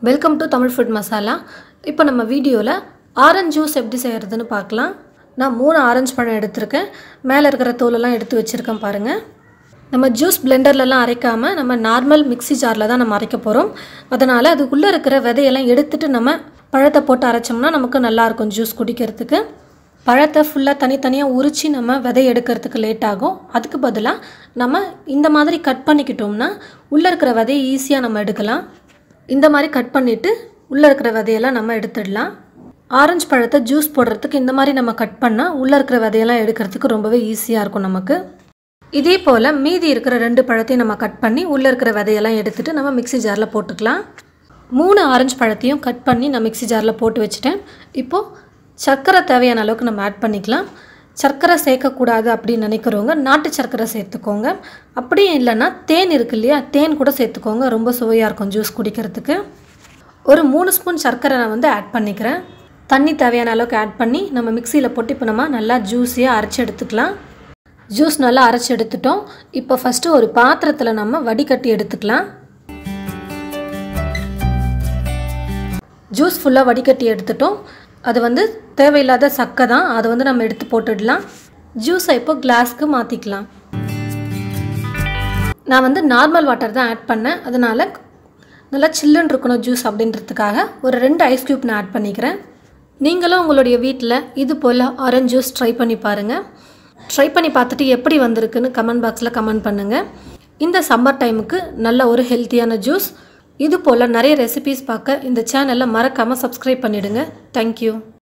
welcome to Tamil food masala இப்போ நம்ம வீடியோவில் ஆரஞ்சு ஜூஸ் எப்படி செய்கிறதுன்னு பார்க்கலாம் நான் மூணு ஆரஞ்சு பழம் எடுத்திருக்கேன் மேலே இருக்கிற தோலெல்லாம் எடுத்து வச்சுருக்கேன் பாருங்கள் நம்ம ஜூஸ் பிளெண்டர்லலாம் அரைக்காமல் நம்ம நார்மல் மிக்ஸி ஜாரில் தான் நம்ம அரைக்க போகிறோம் அதனால் அதுக்குள்ளே இருக்கிற விதையெல்லாம் எடுத்துட்டு நம்ம பழத்தை போட்டு அரைச்சோம்னா நமக்கு நல்லாயிருக்கும் ஜூஸ் குடிக்கிறதுக்கு பழத்தை ஃபுல்லாக தனித்தனியாக உரித்து நம்ம விதை எடுக்கிறதுக்கு லேட் ஆகும் அதுக்கு பதிலாக நம்ம இந்த மாதிரி கட் பண்ணிக்கிட்டோம்னா உள்ளே இருக்கிற விதையை ஈஸியாக நம்ம எடுக்கலாம் இந்த மாதிரி கட் பண்ணிவிட்டு உள்ளே இருக்கிற விதையெல்லாம் நம்ம எடுத்துடலாம் ஆரஞ்சு பழத்தை ஜூஸ் போடுறதுக்கு இந்த மாதிரி நம்ம கட் பண்ணால் உள்ளே இருக்கிற விதையெல்லாம் எடுக்கிறதுக்கு ரொம்பவே ஈஸியாக இருக்கும் நமக்கு இதே போல் மீதி இருக்கிற ரெண்டு பழத்தையும் நம்ம கட் பண்ணி உள்ளே இருக்கிற விதையெல்லாம் எடுத்துகிட்டு நம்ம மிக்ஸி ஜாரில் போட்டுக்கலாம் மூணு ஆரஞ்சு பழத்தையும் கட் பண்ணி நான் மிக்ஸி ஜாரில் போட்டு வச்சுட்டேன் இப்போது சர்க்கரை தேவையான அளவுக்கு நம்ம ஆட் பண்ணிக்கலாம் சர்க்கரை சேர்க்கக்கூடாது அப்படின்னு நினைக்கிறவங்க நாட்டு சர்க்கரை சேர்த்துக்கோங்க அப்படியும் இல்லைன்னா தேன் இருக்கு இல்லையா தேன் கூட சேர்த்துக்கோங்க ரொம்ப சுவையாக இருக்கும் ஜூஸ் குடிக்கிறதுக்கு ஒரு மூணு ஸ்பூன் சர்க்கரை நான் வந்து ஆட் பண்ணிக்கிறேன் தண்ணி தேவையான அளவுக்கு ஆட் பண்ணி நம்ம மிக்சியில் போட்டு இப்போ நம்ம நல்லா ஜூஸியாக அரைச்சி எடுத்துக்கலாம் ஜூஸ் நல்லா அரைச்சி எடுத்துட்டோம் இப்போ ஃபஸ்ட்டு ஒரு பாத்திரத்தில் நம்ம வடிகட்டி எடுத்துக்கலாம் ஜூஸ் ஃபுல்லாக வடிகட்டி எடுத்துட்டோம் அது வந்து தேவையில்லாத சக்கை தான் அதை வந்து நம்ம எடுத்து போட்டுடலாம் ஜூஸை இப்போ கிளாஸ்க்கு மாற்றிக்கலாம் நான் வந்து நார்மல் வாட்டர் தான் ஆட் பண்ணேன் அதனால் நல்லா சில்லுன்னு இருக்கணும் ஜூஸ் அப்படின்றதுக்காக ஒரு ரெண்டு ஐஸ் க்யூப் நான் ஆட் பண்ணிக்கிறேன் நீங்களும் உங்களுடைய வீட்டில் இது போல் ஆரஞ்ச் ஜூஸ் ட்ரை பண்ணி பாருங்கள் ட்ரை பண்ணி பார்த்துட்டு எப்படி வந்திருக்குன்னு கமெண்ட் பாக்ஸில் கமெண்ட் பண்ணுங்கள் இந்த சம்மர் டைமுக்கு நல்ல ஒரு ஹெல்த்தியான ஜூஸ் இது போல் நிறைய ரெசிபீஸ் பார்க்க இந்த சேனலை மறக்காமல் சப்ஸ்கிரைப் பண்ணிவிடுங்க தேங்க்யூ